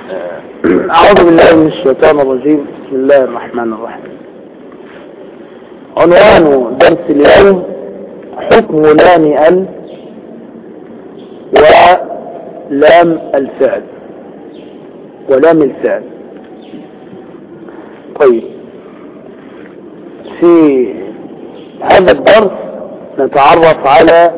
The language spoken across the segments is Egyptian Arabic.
أعوذ بالله من الشيطان الرجيم بسم الله الرحمن الرحيم عنوان درس اليوم حكم لام ال ولام الفعل ولام الفعل طيب في هذا الدرس نتعرف على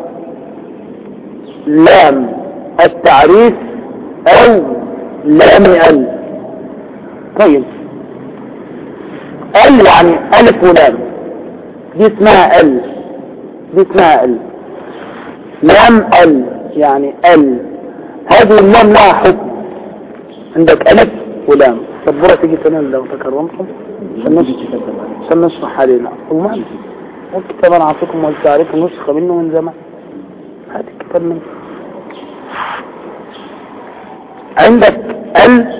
لام التعريف او لام ال طيب ال يعني الف ولام دي اسمها ال دي اسمها ال لام ال يعني ال هذه اللام لها حكم عندك الف ولام سبورة تيجي تنام لو تكرمتم عشان نشرح علينا وما الكتاب انا اعطيكم والتعريف نسخة منه من زمان هات الكتاب منه عندك ال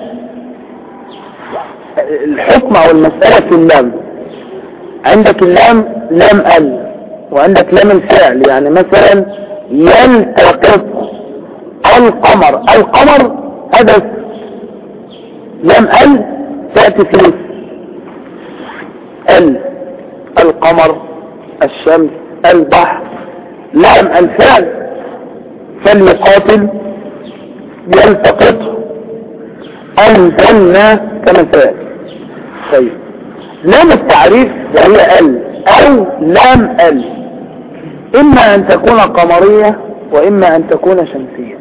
الحكم او المسألة في اللام عندك اللام لام ال وعندك لام الفعل يعني مثلا يلتقط القمر القمر هذا لام ال تأتي في ال القمر الشمس البحر لام الفعل فليقاتل يلتقطه أنزلنا كمثال طيب لام التعريف وهي ال او لام ال اما ان تكون قمرية واما ان تكون شمسية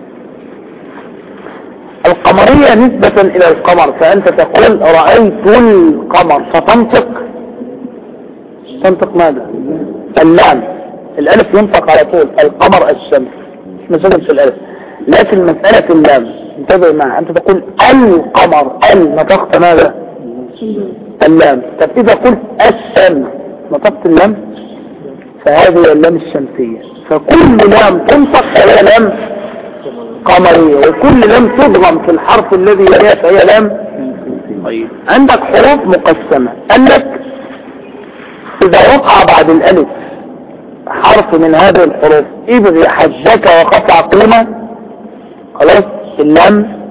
القمرية نسبة الى القمر فانت تقول رأيت القمر فتنطق تنطق ماذا اللام الالف ينطق على طول القمر الشمس مش مسألة في الالف لكن مسألة اللام انتبه معها انت تقول القمر ال نطقت ماذا اللام طب اذا قلت الشمس نطقت اللام فهذه اللام الشمسية فكل لام تنطق فهي لام قمرية وكل لام تضغم في الحرف الذي يليها فهي لام طيب عندك حروف مقسمة قال لك اذا وقع بعد الالف حرف من هذه الحروف ابغي حجك وقطع قيمة خلاص اللام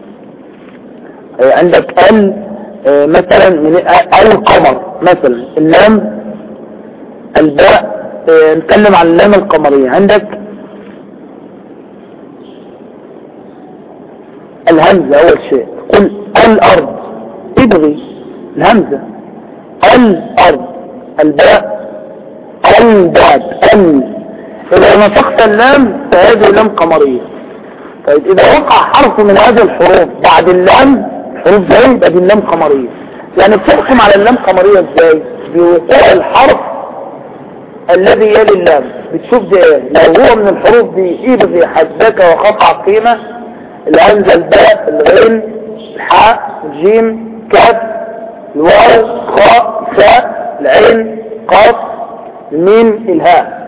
عندك ال مثلا من القمر مثلا اللام الباء نتكلم عن اللام القمرية عندك الهمزة اول شيء قل الارض ابغي الهمزة الارض الباء الباد ال اذا نطقت اللام فهذه لام قمرية طيب اذا وقع حرف من هذه الحروف بعد اللام حروف زي يبقى دي اللام قمرية يعني بتحكم على اللام قمرية ازاي بوقوع الحرف الذي يلي اللام بتشوف دي ايه لو هو من الحروف دي ابغي حدك وقطع قيمة الهمزة الباء الغين الحاء الجيم كاف الواو خاء فاء العين قاف الميم الهاء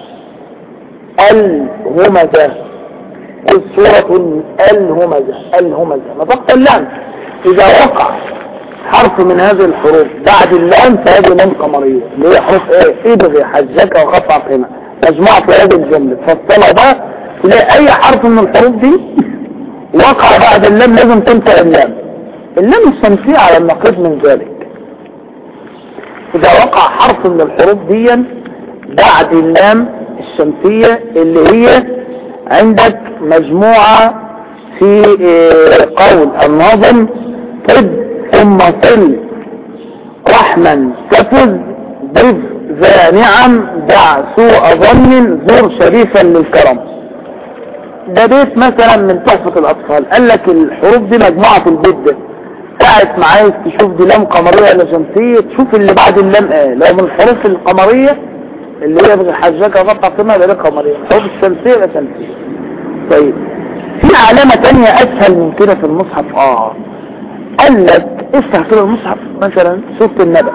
الهمزة سورة الهمزة الهمزة نطقت اللام إذا وقع حرف من هذه الحروف بعد اللام فهذه لام قمرية اللي هي حروف ايه ابغي حجك وقطع قيمة مجموعة في هذه الجملة فالصلاة بقى تلاقي اي حرف من الحروف دي وقع بعد اللام لازم تنطق اللام اللام الشمسية على النقيض من ذلك اذا وقع حرف من الحروف دي بعد اللام الشمسية اللي هي عندك مجموعة في قول الناظم طب ثم صل رحما تفز ضف ذا نعم دع سوء ظن زور شريفا للكرم ده بيت مثلا من تحفة الأطفال قال لك الحروف دي مجموعة في البيت ده ساعة ما عايز تشوف دي لام قمرية ولا شمسية تشوف اللي بعد اللام ايه لو من الحروف القمرية اللي هي بحجاك وقطع قيمة يبقى قمرية الحروف الشمسية يبقى شمسية طيب في علامة تانية اسهل من كده في المصحف اه قال لك افتح كده المصحف مثلا سورة النبأ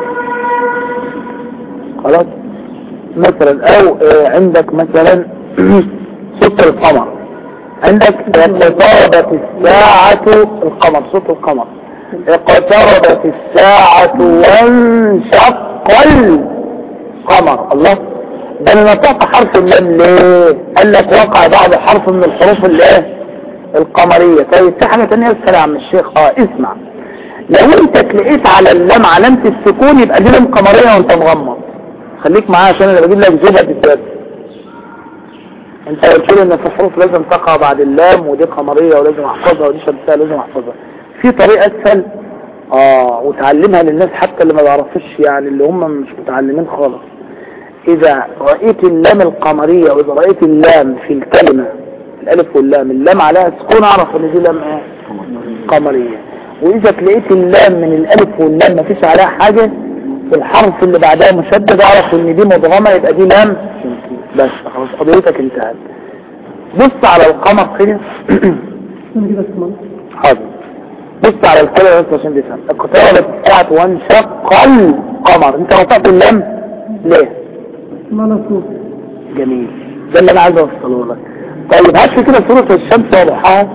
خلاص مثلا او اه عندك مثلا سورة القمر عندك اقتربت الساعة القمر سورة القمر اقتربت الساعة وانشق القمر الله ده انا نطق حرف اللام ليه قال لك وقع بعد حرف من الحروف اللي ايه القمرية طيب في حاجة تانية اسهل يا عم الشيخ اه اسمع لو انت تلاقيت على اللام علامة السكون يبقى دي لام قمرية وانت مغمض خليك معايا عشان انا بجيب لك زوبة بالذات انت قلت لي ان في حروف لازم تقع بعد اللام ودي قمرية ولازم احفظها ودي شمسية لازم احفظها في طريقة اسهل اه وتعلمها للناس حتى اللي ما بيعرفوش يعني اللي هم مش متعلمين خالص اذا رأيت اللام القمرية واذا رأيت اللام في الكلمة الالف واللام اللام عليها سكون اعرف ان دي لام ايه قمرية واذا تلاقيت اللام من الالف واللام ما فيش عليها حاجة الحرف اللي بعدها مشدد اعرف ان دي مضغمة يبقى دي لام بس خلاص قضيتك انتهت بص على القمر كده حاضر بص على الكلمة بس عشان تفهم اقتربت الساعة وانشق القمر انت وصلت اللام ليه؟ منصوب جميل ده اللي انا عايز اوصله لك طيب هات لي كده سورة الشمس وضحاها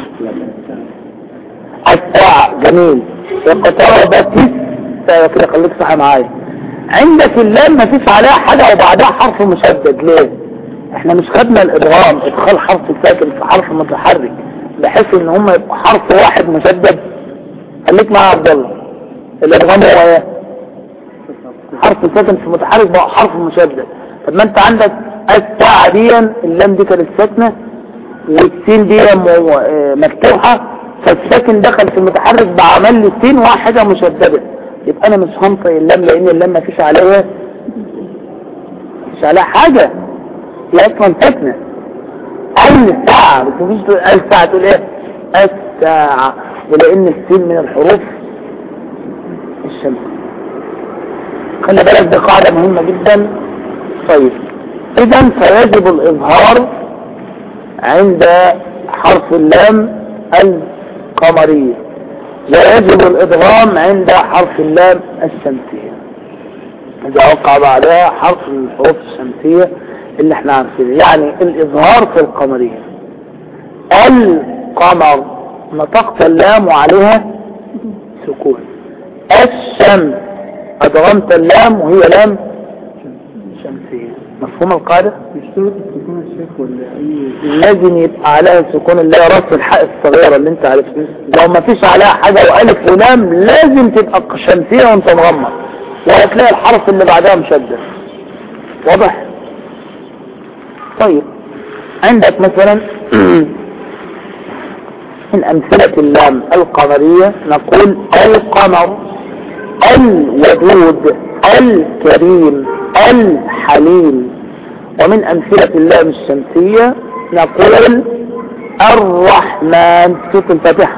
الساعة جميل اقتربت الساعة كده خليك صح معايا عندك اللام ما فيش عليها حاجة وبعدها حرف مشدد ليه احنا مش خدنا الادغام ادخال حرف ساكن في حرف متحرك بحيث ان هم يبقوا حرف واحد مشدد خليك معايا يا عبد الله الادغام هو ايه حرف ساكن في متحرك بقى حرف مشدد طب ما انت عندك الساعة دي اللام دي كانت ساكنة والسين دي م- آه مفتوحة فالساكن دخل في المتحرك بعمل لي سين واحدة مشددة يبقى انا مش هنطق اللام لان اللام ما فيش عليها مش عليها حاجة هي اصلا ساكنة الساعة بس مفيش تقول الساعة تقول ايه الساعة ولان السين من الحروف الشمس خلي بالك دي قاعدة مهمة جدا طيب اذا فيجب الاظهار عند حرف اللام القمرية ويجب الادغام عند حرف اللام الشمسية اذا وقع بعدها حرف من الحروف الشمسية اللي احنا عارفينه يعني الاظهار في القمرية القمر نطقت اللام وعليها سكون الشمس ادغمت اللام وهي لام شمسية مفهوم القاعدة يشترط السكون الشيخ ولا اي لازم يبقى عليها سكون اللي هي راس الحاء الصغيرة اللي انت عارفها لو ما فيش عليها حاجة والف ولام لازم تبقى شمسية وانت مغمض وهتلاقي الحرف اللي بعدها مشدد واضح طيب عندك مثلا من أمثلة اللام القمرية نقول القمر الودود الكريم الحليم ومن أمثلة اللام الشمسية نقول الرحمن سورة الفاتحة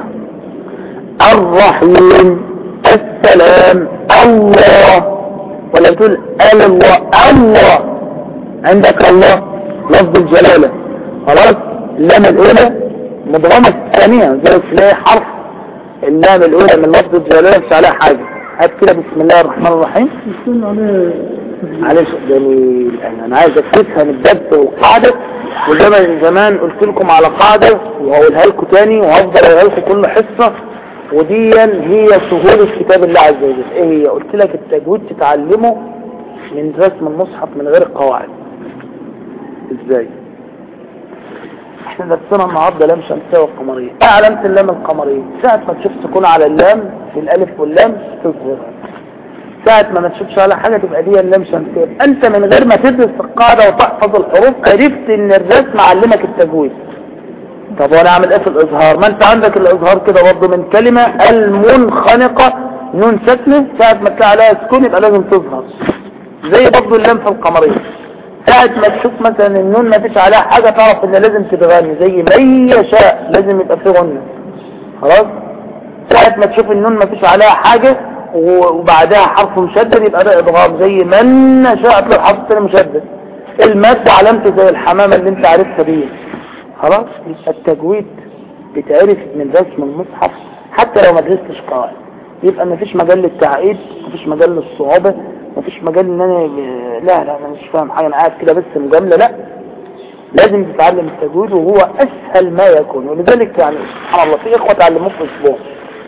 الرحيم السلام الله ولا بتقول الله الله عندك الله لفظ الجلالة خلاص اللام الأولى مضغمة الثانية زي تلاقي حرف اللام الأولى من لفظ الجلالة مش عليها حاجة هات كده بسم الله الرحمن الرحيم يكون عليه معلش جميل انا أنا عايزك تفهم الدرس والقاعدة وزي ما من زمان قلت لكم على قاعدة وهقولها لكم تاني وهفضل اقولها لكم كل حصة وديا هي سهولة كتاب الله عز وجل ايه هي قلت لك التجويد تتعلمه من رسم المصحف من غير القواعد ازاي احنا درسنا النهارده لام شمسيه والقمريه ايه علامه اللام القمريه ساعه ما تشوف سكون على اللام في الالف واللام تظهرها ساعة ما ما تشوفش على حاجة تبقى دي اللام شمسية يبقى انت من غير ما تدرس القاعدة وتحفظ الحروف عرفت ان الرسم علمك التجويد طب وانا اعمل ايه في الاظهار ما انت عندك الاظهار كده برضه من كلمة المنخنقة نون ساكنة ساعة ما تلاقي عليها سكون يبقى لازم تظهر زي برضه اللام في القمرية ساعة ما تشوف مثلا النون ما فيش عليها حاجة تعرف ان لازم تتغني زي من يشاء لازم يبقى فيه غنة خلاص ساعة ما تشوف النون ما فيش عليها حاجة وبعدها حرف مشدد يبقى ده ادغام زي من نشاء تلاقي الحرف الثاني مشدد المادة علامته زي الحمامة اللي انت عارفها دي خلاص يبقى التجويد بتعرف من رسم المصحف حتى لو ما درستش قواعد يبقى ما فيش مجال للتعقيد ما فيش مجال للصعوبة ما فيش مجال ان انا لا لا انا مش فاهم حاجة انا قاعد كده بس مجاملة لا لازم تتعلم التجويد وهو اسهل ما يكون ولذلك يعني سبحان الله في اخوة تعلموه في اسبوع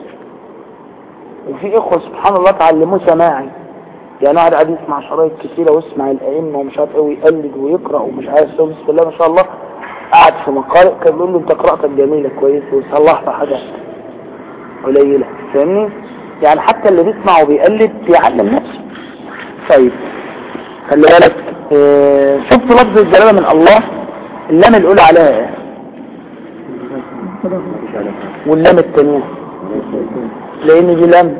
وفي اخوة سبحان الله تعلموه سماعي يعني واحد قاعد يسمع شرايط كتيرة ويسمع الائمة ومش عارف ايه ويقلد ويقرأ ومش عارف ايه بسم الله ما شاء الله قعد في مقال كان بيقول له انت قراءتك جميلة كويس وصلحت حاجات قليلة فاهمني يعني حتى اللي بيسمع وبيقلد بيعلم نفسه طيب خلي بالك اه شفت لفظ الجلالة من الله اللام الأولى عليها ايه واللام الثانية لأن دي لام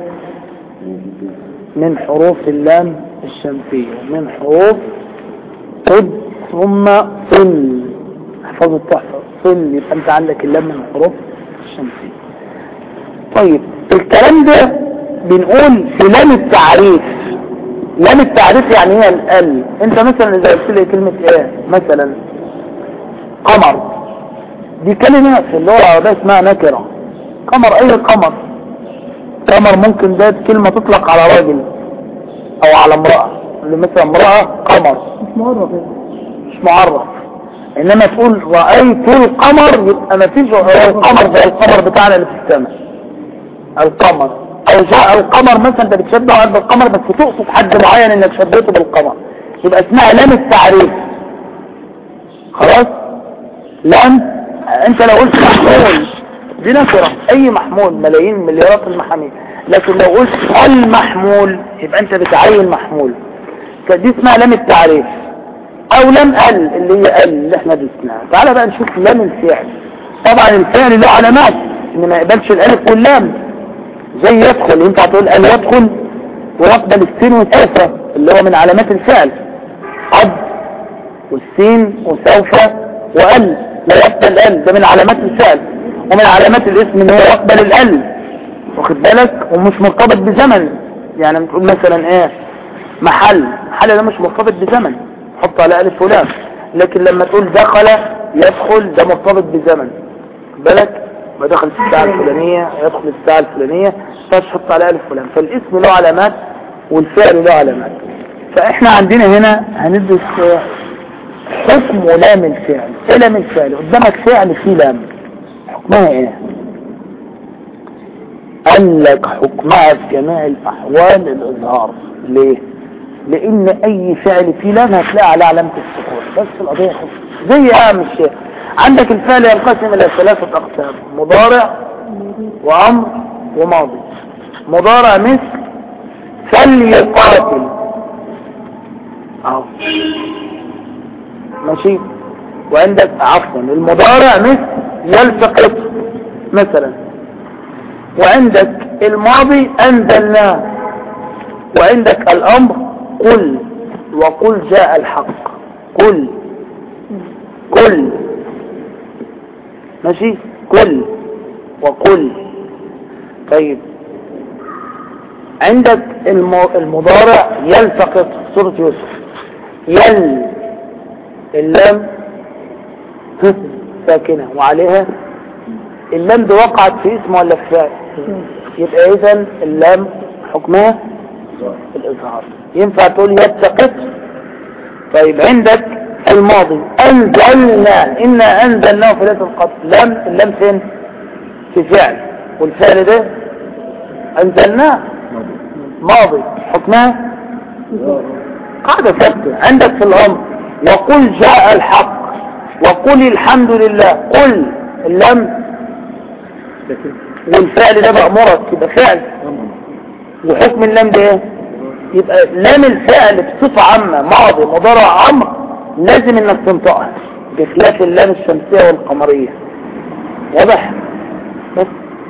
من حروف اللام الشمسية من حروف قد ثم صل احفظوا التحفظ صل يبقى انت عندك اللام من الحروف الشمسية طيب الكلام ده بنقول في لام التعريف لام التعريف يعني هي الال انت مثلا اذا قلت لي كلمة ايه مثلا قمر دي كلمة في اللغة العربية اسمها نكرة قمر اي قمر قمر ممكن ده كلمة تطلق على راجل او على امرأة اللي مثلا امرأة قمر مش معرف يعني. مش معرف انما تقول رأيت القمر يبقى ما فيش القمر زي القمر بتاعنا اللي في السماء القمر او جاء القمر مثلا انت بتشبهه بالقمر بس تقصد حد معين انك شبهته بالقمر يبقى اسمها لام التعريف خلاص لام انت لو قلت محمول دي نكرة اي محمول ملايين مليارات المحاميل لكن لو قلت المحمول يبقى انت بتعين محمول دي اسمها لام التعريف او لام ال اللي هي ال اللي احنا درسناها تعالى بقى نشوف لام الفعل طبعا الفعل له علامات ان ما يقبلش الالف واللام زي يدخل ينفع تقول ان يدخل ويقبل السين والسوف اللي هو من علامات الفعل قد والسين وسوف وال لا يقبل ال ده من علامات الفعل ومن علامات الاسم ان هو يقبل الال واخد بالك ومش مرتبط بزمن يعني بتقول مثلا ايه محل محل ده مش مرتبط بزمن حط على الف ولام لكن لما تقول دخل يدخل ده مرتبط بزمن خد بالك ما دخل في الساعة الفلانية يدخل الساعة الفلانية تحط على الف ولام فالاسم له علامات والفعل له علامات فاحنا عندنا هنا هندرس حكم لام الفعل ايه لام الفعل قدامك فعل فيه لام حكمها ايه قال لك حكمها في جميع الاحوال الاظهار ليه لان اي فعل فيه لام هتلاقي على علامة السكون بس القضية خف زي اهم الشيء عندك الفعل ينقسم الى ثلاثة اقسام مضارع وامر وماضي مضارع مثل فليقاتل اهو ماشي وعندك عفوا المضارع مثل يلتقط مثلا وعندك الماضي انزلناه وعندك الامر قل وقل جاء الحق قل قل ماشي قل وقل طيب عندك المضارع يلتقط سورة يوسف يل اللام ساكنة وعليها اللام دي وقعت في اسم ولا في فعل يبقى اذا اللام حكمها الإظهار ينفع تقول يتقط طيب عندك الماضي أنزلنا إنا أنزلناه في ليلة القدر لم اللام فين في فعل والفعل ده أنزلناه ماضي حكمها قاعدة ثابتة عندك في الأمر وقل جاء الحق وقل الحمد لله قل اللام والفعل ده مأمورك يبقى فعل وحكم اللام ده ايه يبقى لام الفعل بصفة عامة ماضي مضارع امر لازم انك تنطقها بخلاف اللام الشمسية والقمرية واضح بس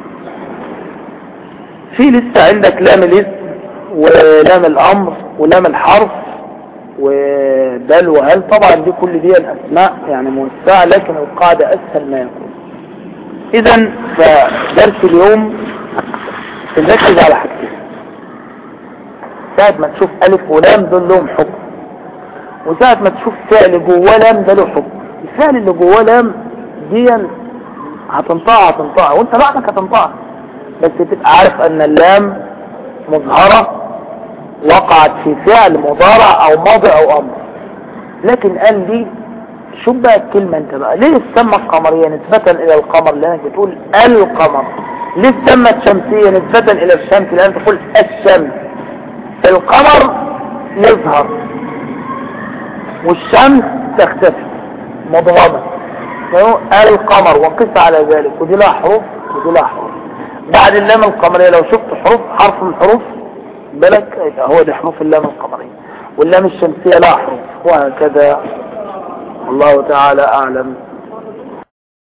في لسه عندك لام الاسم ولام الامر ولام الحرف ودال وهل طبعا دي كل دي الاسماء يعني موسعة لكن القاعدة اسهل ما يكون اذا فدرس اليوم تركز على حاجتين ساعة ما تشوف ألف ولام دول لهم حكم وساعة ما تشوف فعل جواه لام ده له حكم الفعل اللي جواه لام دي هتنطقها هتنطقها وانت بعدك هتنطقها بس تبقى عارف ان اللام مظهرة وقعت في فعل مضارع او ماضي او امر لكن قال لي شوف بقى الكلمة انت بقى ليه السمة القمرية نسبة الى القمر لانك بتقول القمر ليه السمة الشمسية نسبة الى الشمس لانك تقول الشمس القمر يظهر والشمس تختفي مضغمة فهو القمر وقس على ذلك ودي لها حروف ودي لها حروف بعد اللام القمرية لو شفت حروف حرف من حروف بالك يبقى هو ده حروف اللام القمرية واللام الشمسية لها حروف وهكذا الله تعالى أعلم